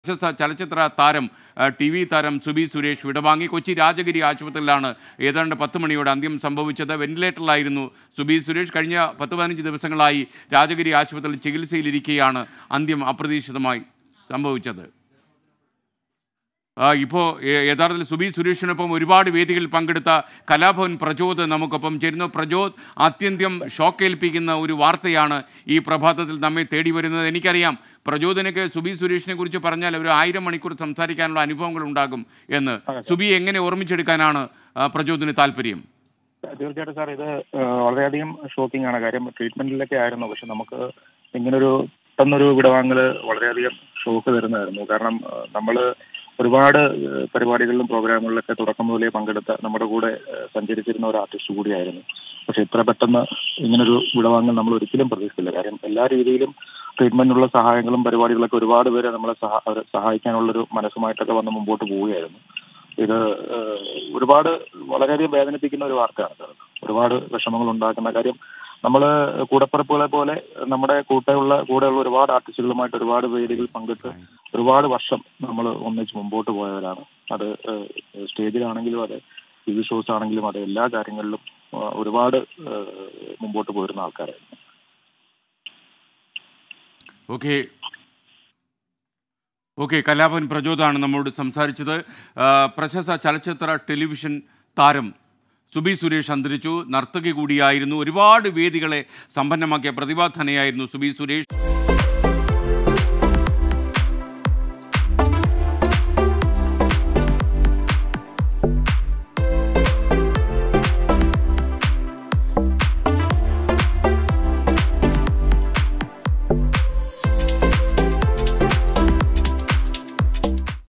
പ്രശസ്ത ചലച്ചിത്ര താരം ടി വി താരം സുബി സുരേഷ് വിടവാങ്ങി കൊച്ചി രാജഗിരി ആശുപത്രിയിലാണ് ഏതാണ്ട് പത്ത് മണിയോടെ അന്ത്യം സംഭവിച്ചത് വെന്റിലേറ്ററിലായിരുന്നു സുബി സുരേഷ് കഴിഞ്ഞ പത്ത് പതിനഞ്ച് ദിവസങ്ങളായി രാജഗിരി ആശുപത്രിയിൽ ചികിത്സയിലിരിക്കെയാണ് അന്ത്യം അപ്രതീക്ഷിതമായി സംഭവിച്ചത് ഇപ്പോൾ യഥാർത്ഥത്തിൽ സുബി സുരേഷിനൊപ്പം ഒരുപാട് വേദികളിൽ പങ്കെടുത്ത കലാഭവൻ പ്രചോദ് നമുക്കൊപ്പം ചേരുന്നു പ്രചോദ് അത്യന്തം ഷോക്കേൽപ്പിക്കുന്ന ഒരു വാർത്തയാണ് ഈ പ്രഭാതത്തിൽ നമ്മെ തേടി വരുന്നത് എനിക്കറിയാം പ്രചോദനക്ക് സുബി സുരേഷിനെ കുറിച്ച് പറഞ്ഞാൽ ഒരു ആയിരം മണിക്കൂർ സംസാരിക്കാനുള്ള അനുഭവങ്ങൾ ഉണ്ടാകും എന്ന് സുബി എങ്ങനെ ഓർമ്മിച്ചെടുക്കാനാണ് ആ, പ്രചോദിന് താല്പര്യം തീർച്ചയായിട്ടും സാർ ഇത് ഏഹ്, വളരെയധികം ഷോക്കിംഗ് ആണ് കാര്യം ട്രീറ്റ്മെന്റിലൊക്കെ ആയിരുന്നു പക്ഷെ നമുക്ക് ഇങ്ങനൊരു പെട്ടെന്നൊരു വിടവാങ്ങല് വളരെയധികം ഷോക്ക് തരുന്നതായിരുന്നു കാരണം ഏഹ്, നമ്മള് ഒരുപാട് ഏഹ്, പരിപാടികളിലും പ്രോഗ്രാമുകളിലൊക്കെ തുടക്കം മുതലേ പങ്കെടുത്ത നമ്മുടെ കൂടെ ഏഹ്, സഞ്ചരിച്ചിരുന്ന ഒരു ആർട്ടിസ്റ്റ് കൂടിയായിരുന്നു പക്ഷെ ഇത്ര പെട്ടെന്ന് ഇങ്ങനൊരു വിടവാങ്ങൽ നമ്മൾ ഒരിക്കലും പ്രതീക്ഷിച്ചില്ല കാര്യം എല്ലാ രീതിയിലും ട്രീറ്റ്മെന്റിനുള്ള സഹായങ്ങളും പരിപാടികളൊക്കെ ഒരുപാട് പേരെ നമ്മളെ സഹാ- അവരെ സഹായിക്കാനുള്ളൊരു മനസ്സുമായിട്ടൊക്കെ വന്ന് മുമ്പോട്ട് പോവുകയായിരുന്നു ഇത് ഏഹ്, ഒരുപാട് വളരെയധികം വേദനിപ്പിക്കുന്ന ഒരു വാർത്തയാണ് സാർ ഒരുപാട് വിഷമങ്ങൾ ഉണ്ടാക്കുന്ന കാര്യം നമ്മൾ കൂടപ്പിറപ്പുകളെ പോലെ നമ്മുടെ കൂടെയുള്ള കൂടെയുള്ള ഒരുപാട് ആർട്ടിസ്റ്റുകളുമായിട്ട് ഒരുപാട് വേദികൾ പങ്കിട്ട് ഒരുപാട് വർഷം നമ്മൾ ഒന്നിച്ച് മുമ്പോട്ട് പോയവരാണ് അത് ഏഹ്, സ്റ്റേജിലാണെങ്കിലും അതെ ടി വി ഷോസ് ആണെങ്കിലും അതെ എല്ലാ കാര്യങ്ങളിലും ഏഹ്, ഒരുപാട് ഏഹ്, മുമ്പോട്ട് പോയിരുന്ന ആൾക്കാരായിരുന്നു ഓക്കെ ഓക്കെ കലാപൻ പ്രചോദാണ് നമ്മോട് സംസാരിച്ചത് ആ, പ്രശസ്ത ചലച്ചിത്ര ടെലിവിഷൻ താരം സുബി സുരേഷ് അന്തരിച്ചു നർത്തകി കൂടിയായിരുന്നു ഒരുപാട് വേദികളെ സമ്പന്നമാക്കിയ പ്രതിഭാധനയായിരുന്നു സുബി സുരേഷ്